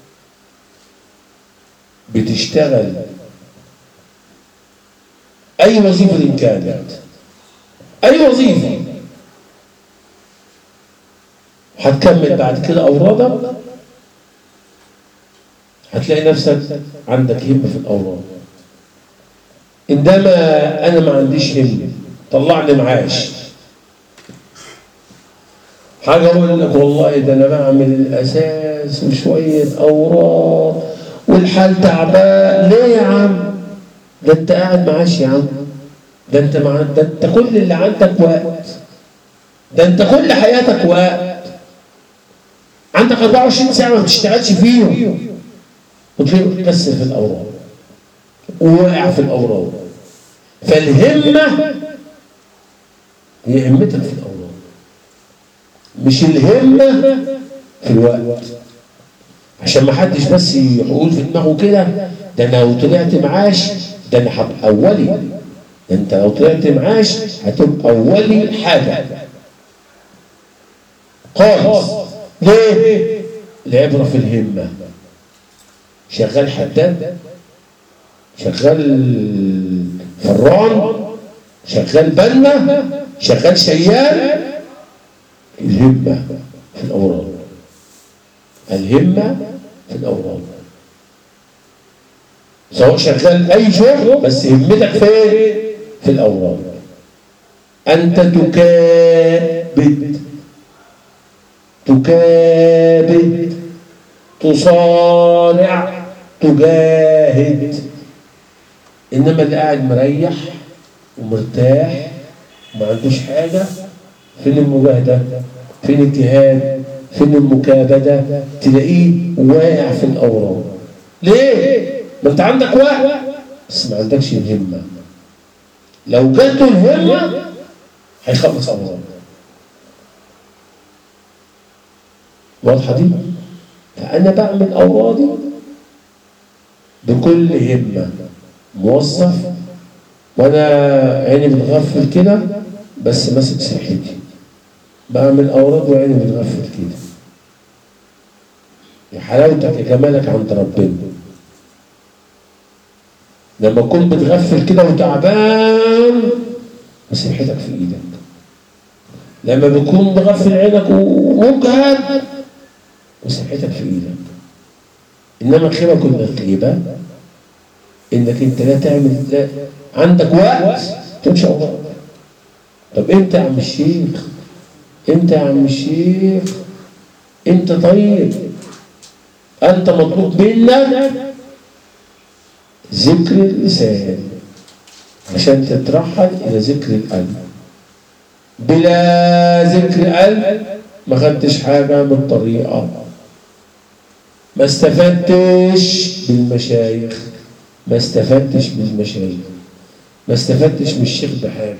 بتشتغل أي وظيفة إن كانت أي وظيفة هتكمل بعد كده أورادك هتلاقي نفسك عندك همة في الأوراد إنما أنا ما عنديش همة طلعني معاش حاجة أقول لك والله ده أنا بعمل الأساس وشوية أوراق والحال تعبان ليه يا عم؟ ده أنت قاعد معاش يا عم ده أنت مع ده أنت كل اللي عندك وقت ده أنت كل حياتك وقت عندك 24 ساعة ما بتشتغلش فيهم وتلاقيه مكسر في الأوراق وواقع في الأوراق فالهمة هي همتك في الأوراق مش الهمة في الوقت عشان ما حدش بس يقول في دماغه كده ده انا لو طلعت معاش ده انا هبقى اولي ده انت لو طلعت معاش هتبقى اولي حاجه خالص ليه؟ العبره في الهمه شغال حداد شغال فران شغال بنا شغال شيال الهمة في الأوراق الهمة في الأوراق سواء شغال أي شغل بس همتك فين؟ في الأوراق أنت تكابد تكابد تصارع تجاهد إنما اللي قاعد مريح ومرتاح وما عندوش حاجة فين المجاهدة فين الجهاد فين المكابدة تلاقيه واقع في الأوراق ليه؟ ما انت عندك وقت بس ما عندكش الهمة لو جاته الهمة هيخلص أوراق واضحة دي؟ فأنا بعمل أورادي بكل همة موظف وأنا عيني بتغفل كده بس ماسك صحتي بعمل أوراد وعيني بتغفل كده يا حلاوتك يا جمالك عند ربنا لما تكون بتغفل كده وتعبان مسيحتك في ايدك لما بتكون مغفل عينك ومجهد مسيحتك في ايدك انما الخيبه كل الخيبه انك انت لا تعمل لا عندك وقت تمشي أوراق طب امتى يا عم الشيخ امتى يا عم الشيخ انت طيب انت مطلوب منك ذكر اللسان عشان تترحل الى ذكر القلب بلا ذكر قلب ما خدتش حاجه من الطريقه ما استفدتش بالمشايخ ما استفدتش بالمشايخ ما استفدتش من الشيخ بحاجه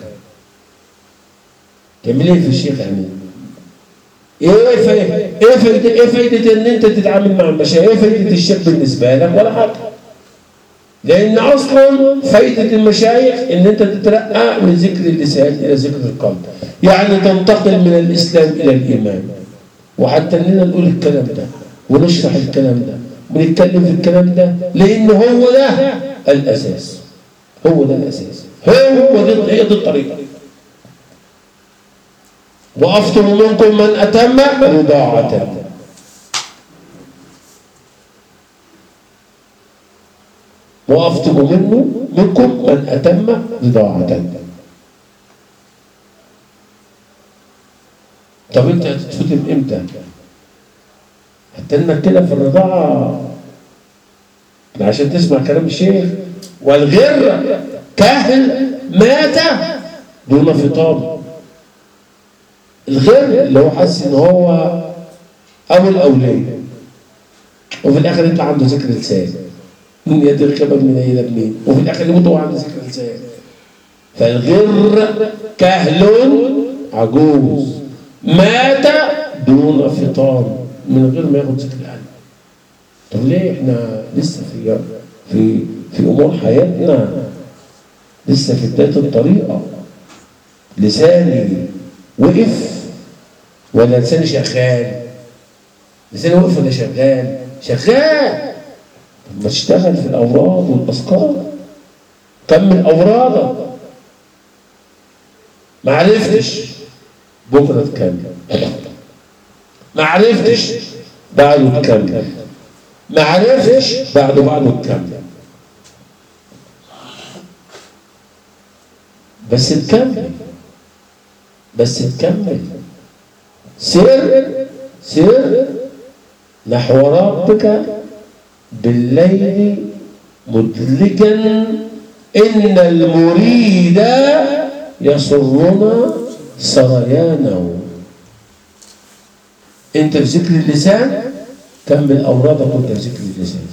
تعمل ايه في الشيخ يعني ايه فايدة ايه فايدة ايه فايدة ان انت تتعامل مع المشايخ ايه فايدة الشيخ بالنسبة لك ولا حاجة لان اصلا فايدة المشايخ ان انت تترقى من ذكر اللسان الى ذكر القلب يعني تنتقل من الاسلام الى الايمان وحتى اننا نقول الكلام ده ونشرح الكلام ده ونتكلم في الكلام ده لان هو ده الاساس هو ده الاساس هو دي هي دي الطريقه وأفطر منكم من أتم رضاعة وأفطر منه منكم من أتم رضاعة طب أنت هتتفتن إمتى؟ هتنك كده في الرضاعة عشان تسمع كلام الشيخ والغر كاهل مات دون فطام الغير اللي هو حاسس ان هو ابو الاوليه وفي الاخر يطلع عنده ذكر لسان من يد الخبر من اين منين وفي الاخر يموت وهو عنده ذكر لسان فالغر كهل عجوز مات دون فطام من غير ما ياخد ذكر القلب طب ليه احنا لسه في في في امور حياتنا لسه في بدايه الطريقه لساني وقف ولا لساني شغال لساني وقف ولا شغال شغال طب ما تشتغل في الاوراد والاذكار كمل اورادك ما عرفتش بكره تكمل ما عرفتش بعده تكمل ما عرفتش بعده بعده تكمل بس تكمل بس تكمل سر سر نحو ربك بالليل مدلجا إن المريد يسرنا سريانه انت في ذكر اللسان كمل أورادك وانت في ذكر اللسان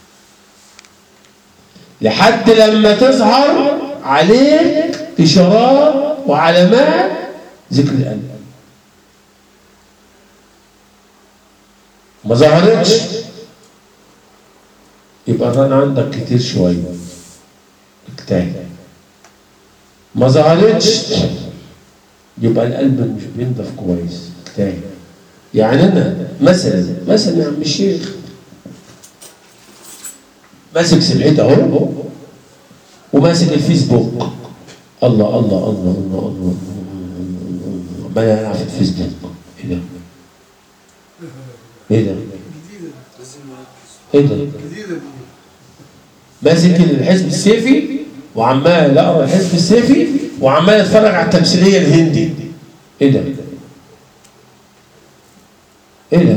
لحد لما تظهر عليك إشارات وعلامات ذكر القلب ما ظهرتش يبقى الرن عندك كتير شوية اجتهد ما ظهرتش يبقى القلب مش بينضف كويس اجتهد يعني انا مثلا مثلا يا عم الشيخ ماسك سمعتي اهو وماسك الفيسبوك الله الله الله الله الله الله ما انا العب في الفيسبوك ايه ده؟ ايه ده؟ ايه ده؟ جديدة دي ماسك الحزب السيفي وعمال اقرا الحزب السيفي وعمال اتفرج على التمثيليه الهندي ايه ده؟ ايه ده؟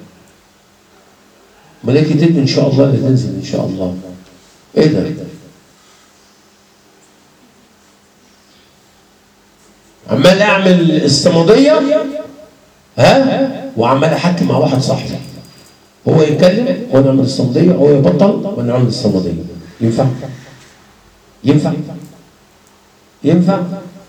ملائكة الدين ان شاء الله اللي تنزل ان شاء الله ايه ده؟ عمال اعمل الصمديه ها وعمال احكي مع واحد صاحبي هو يتكلم وانا اعمل الصمديه هو يبطل وانا اعمل الصمديه ينفع ينفع ينفع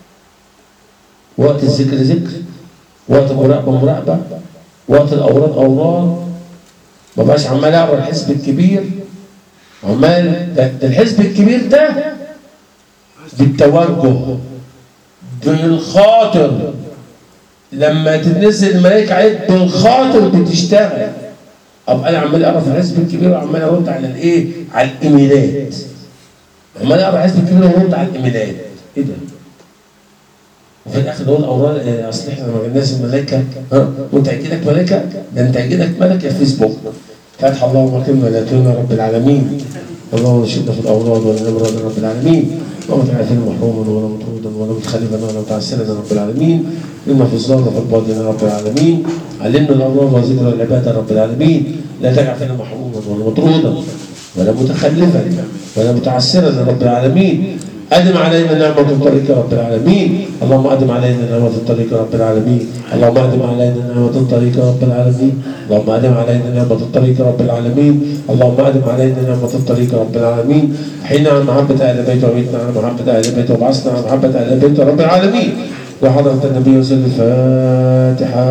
وقت الذكر ذكر وقت المراقبه مراقبه وقت الاوراد اوراد ما بقاش عمال اقرا الحزب الكبير عمال ده, ده الحزب الكبير ده بالتوجه بالخاطر لما تنزل الملائكه عليك بالخاطر بتشتغل ابقى انا عمال اقرا في الحزب الكبير وعمال ارد على الايه؟ على الايميلات عمال اقرا الحزب الكبير وارد على الايميلات ايه ده؟ وفي الاخر نقول اوراد آه، اصل احنا ما جبناش الملائكه ها وانت هيجي لك ملائكه ده انت هيجي لك ملكه فيسبوك فتح الله كلمه لا تهنا رب العالمين اللهم نشدنا في الاوراد ولا نمرض يا رب العالمين اللهم اجعل فينا محروما ولا مطرودا ولا متخلفا ولا متعسرا يا رب العالمين إما في الظاهر وفي الباطن يا رب العالمين علمنا الأمراض وذكر العباد يا رب العالمين لا تجعل فينا محروما ولا مطرودا ولا متخلفا ولا متعسرا يا رب العالمين أدم علينا نعمة الطريق يا رب العالمين اللهم أدم علينا نعمة الطريق يا رب العالمين اللهم أدم علينا نعمة الطريق يا رب العالمين اللهم أدم علينا نعمة الطريق يا رب العالمين اللهم أدم علينا نعمة الطريق يا رب العالمين حين عن محبة أهل بيت وميتنا عن محبة أهل بيت وبعثنا عن محبة أهل بيت يا رب العالمين وحضرة النبي وسلم الفاتحة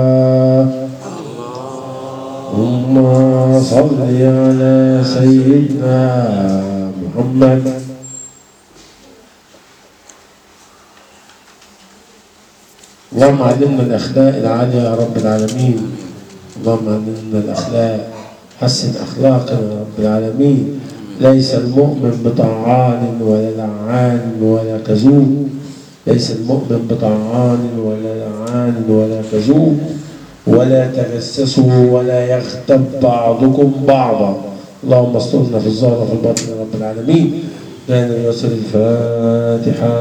اللهم صل على سيدنا محمد اللهم علمنا الأخلاق العالية يا رب العالمين اللهم علمنا الأخلاق حسن أخلاقنا يا رب العالمين ليس المؤمن بطعان ولا لعان ولا كذوب ليس المؤمن بطعان ولا لعان ولا كذوب ولا تجسسوا ولا يغتب بعضكم بعضا اللهم استرنا في الظاهر وفي الباطن يا رب العالمين لنا يسر الفاتحة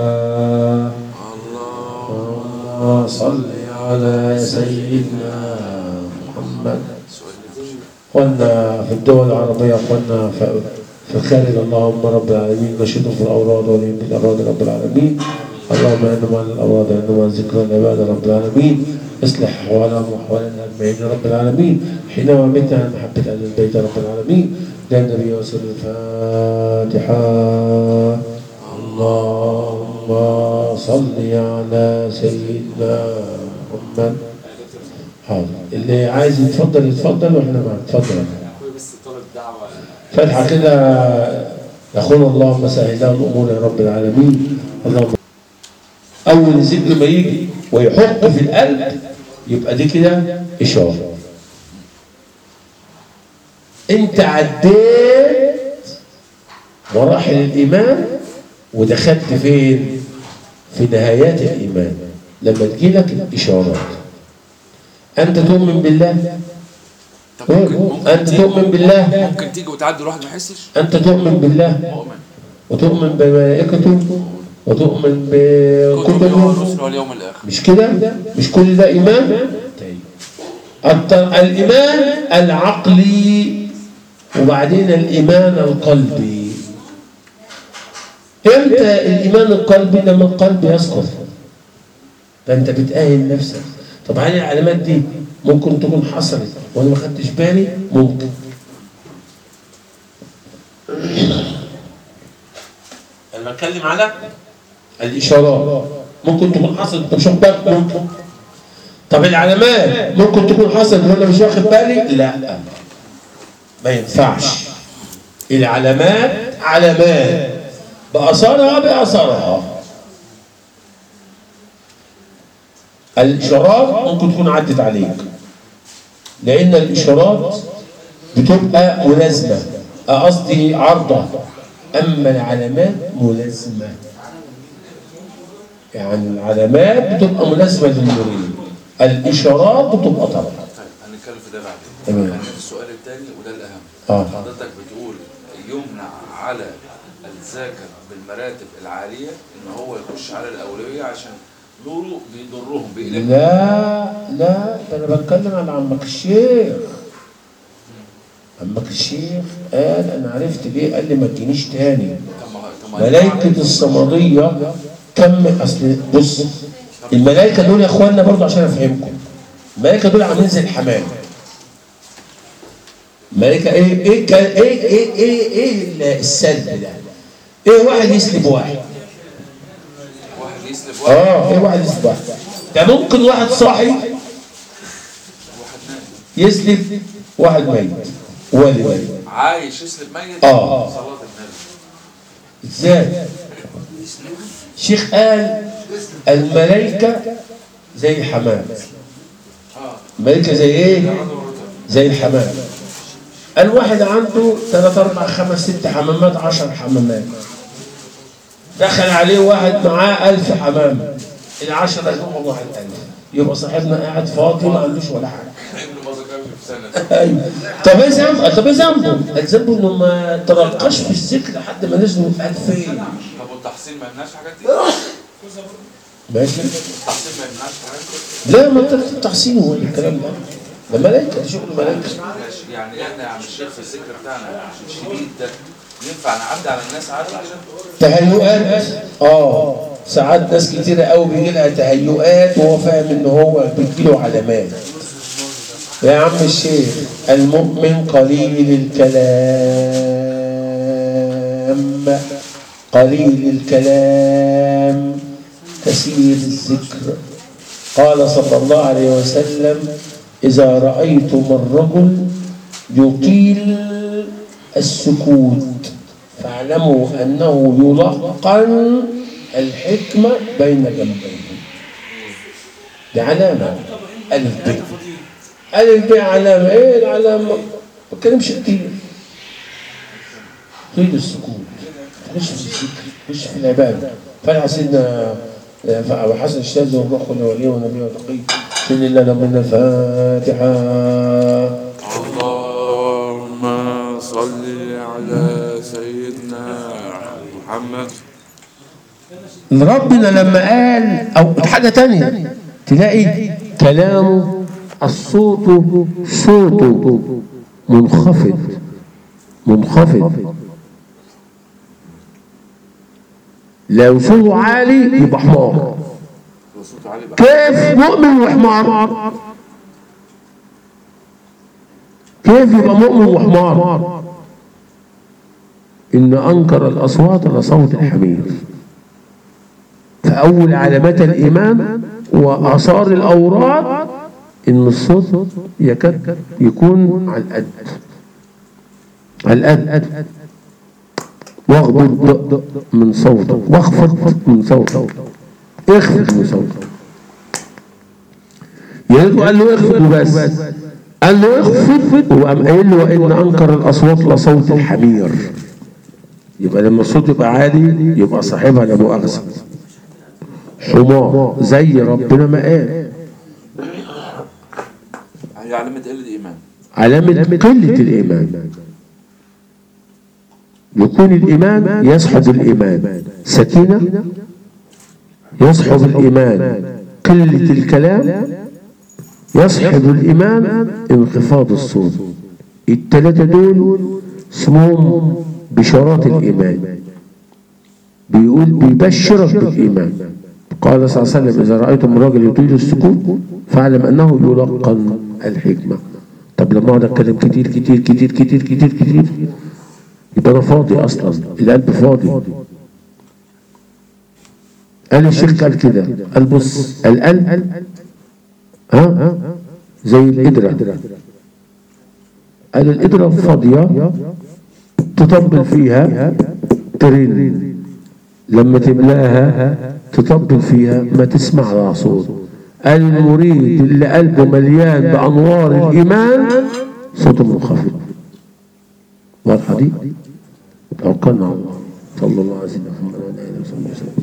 اللهم صل على سيدنا محمد اخوانا في الدول العربية اخوانا في في الخارج اللهم رب العالمين نشدهم في الاوراد وليهم بالاوراد رب العالمين اللهم انما على الاوراد انما ذكر العباد رب العالمين اصلح احوالهم واحوالنا اجمعين يا رب العالمين حينما متنا عن محبه اهل البيت يا رب العالمين لا النبي وسلم الفاتحه اللهم صل على سيدنا محمد حاضر اللي عايز يتفضل يتفضل واحنا معاك اتفضل بس طلب دعوه فتحة كده يقول اللهم سهل له الأمور يا رب العالمين اللهم أول ذكر ما يجي ويحط في القلب يبقى دي كده إشارة أنت عديت مراحل الإيمان ودخلت فين؟ في نهايات الإيمان لما تجيلك الإشارات أنت تؤمن بالله طب ممكن ممكن أنت تيجي تؤمن بالله ممكن تيجي وتعدي الواحد ما يحسش أنت تؤمن بالله مؤمن وتؤمن بملائكته وتؤمن كتب بكتبه والرسل واليوم الاخر مش كده مش كل ده ايمان الت- الإيمان العقلي وبعدين الإيمان القلبي امتى الإيمان القلبي لما القلب يسقط فأنت بتأهل نفسك طب هل العلامات دي ممكن تكون حصلت وأنا ما خدتش بالي ممكن أنا بتكلم على الإشارات ممكن تكون حصلت أنت مش واخد بالك ممكن طب العلامات ممكن تكون حصلت وأنا مش واخد بالي لا ما ينفعش العلامات علامات بأثرها بأثرها الإشارات ممكن تكون عدت عليك لأن الإشارات بتبقى ملازمة قصدي عرضة أما العلامات ملازمة يعني العلامات بتبقى ملازمة للمريد الإشارات بتبقى طبعا طيب هنتكلم في ده بعدين تمام. هنعمل السؤال الثاني وده الاهم آه. حضرتك بتقول يمنع على الذاكر بالمراتب العاليه ان هو يخش على الاولويه عشان نوره بيضرهم بيقلبهم لا لا ده انا بتكلم على عمك الشيخ عمك الشيخ قال انا عرفت ليه قال لي ما تجينيش تاني طب ما طب ما ملائكة الصمدية كم اصل بص الملائكة دول يا اخوانا برضه عشان افهمكم الملائكة دول عاملين زي الحمام ملائكة ايه ايه كان ايه ايه ايه ايه السلب ده ايه واحد يسلب واحد واحد يسلب واحد اه ايه واحد يسلب واحد ده ممكن واحد صاحي واحد نايم يسلب واحد ميت والي ميت عايش يسلب ميت آه. صلاه النبي ازاي الشيخ قال الملائكة زي الحمام اه الملائكة زي ايه زي الحمام الواحد عنده ثلاث اربع خمس ست حمامات عشر حمامات دخل عليه واحد معاه ألف حمام العشرة يجمعوا واحد ألف يبقى صاحبنا قاعد فاضي ما عندوش ولا حاجة ابنه ما ذكرش في سنه ايوه طب ايه ذنبه؟ طب ايه ذنبه؟ ذنبه انه ما ترقاش في الذكر لحد ما نزلوا 2000 طب والتحصيل ما يمنعش الحاجات دي؟ ماشي؟ التحصيل ما يمنعش الحاجات دي؟ لا ما انت التحسين هو الكلام ده ده ملائكه ده شغل ملائكه ماشي يعني احنا يا عم الشيخ في الذكر بتاعنا الشديد ده ينفع نعدي على الناس عادي عشان تهيؤات اه ساعات ناس كتيرة قوي بيجي لها تهيؤات وهو فاهم ان هو بتجيله علامات يا عم الشيخ المؤمن قليل الكلام قليل الكلام كثير الذكر قال صلى الله عليه وسلم إذا رأيتم الرجل يطيل السكوت فاعلموا أنه يلقن الحكمة بين جنبيه دي علامة ألف ب ألف ب علامة إيه العلامة؟ ما بتكلمش كتير طيل السكوت خش في الذكر خش في العبادة فرح سيدنا أبو حسن الشاذلي والروح والولي والنبي والتقي بسم الله ربنا الفاتحة اللهم صل على سيدنا محمد ربنا لما قال او حاجه تانية تلاقي كلامه الصوت صوته منخفض منخفض لو صوته عالي يبقى حمار وصوته عالي بقى كيف مؤمن وحمار كيف يبقى مؤمن وحمار إن أنكر الأصوات لصوت الحمير فأول علامات الإيمان وآثار الأوراد إن الصوت يكاد يكون على القد على القد واغضض من صوتك واخفض من صوتك اخفض من صوتك يا ريت قال له اخفض وبس قال له اخفض وقام قايل له وان انكر الاصوات لصوت الحمير يبقى لما الصوت يبقى عالي يبقى صاحبها لا مؤاخذه حمار زي ربنا ما قال هي علامة قلة إيمان علامة قلة الإيمان يكون الإيمان يصحب الإيمان سكينة يصحب الإيمان قلة الكلام يصحب الإيمان انخفاض الصوت التلاتة دول اسمهم بشارات الإيمان بيقول بيبشرك بالإيمان قال صلى الله عليه وسلم إذا رأيتم الرجل يطيل السكوت فاعلم أنه يلقن الحكمة طب لما أقعد أتكلم كتير كتير كتير كتير كتير كتير يبقى أنا فاضي أصلا القلب فاضي قال الشيخ قال كده قال بص القلب ها زي القدرة قال القدرة فاضية تطبل فيها ترن لما تملاها تطبل فيها ما تسمع لها صوت قال المريد اللي قلبه مليان بأنوار الإيمان صوته منخفض واضحة دي توكلنا على الله صلى الله عليه وسلم محمد وعلى آله وصحبه وسلم